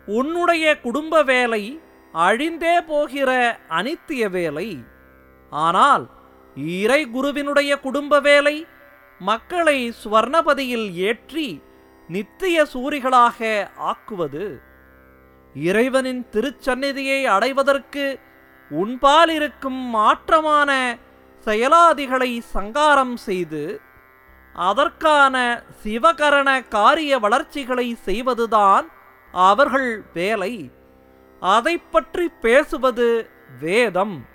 உன்னுடைய குடும்ப வேலை அழிந்தே போகிற அனித்திய வேலை ஆனால் இறை குருவினுடைய குடும்ப வேலை மக்களை ஸ்வர்ணபதியில் ஏற்றி நித்திய சூரிகளாக ஆக்குவது இறைவனின் திருச்சந்நிதியை அடைவதற்கு உன்பால் இருக்கும் மாற்றமான செயலாதிகளை சங்காரம் செய்து அதற்கான சிவகரண காரிய வளர்ச்சிகளை செய்வதுதான் அவர்கள் வேலை அதைப் பற்றி பேசுவது வேதம்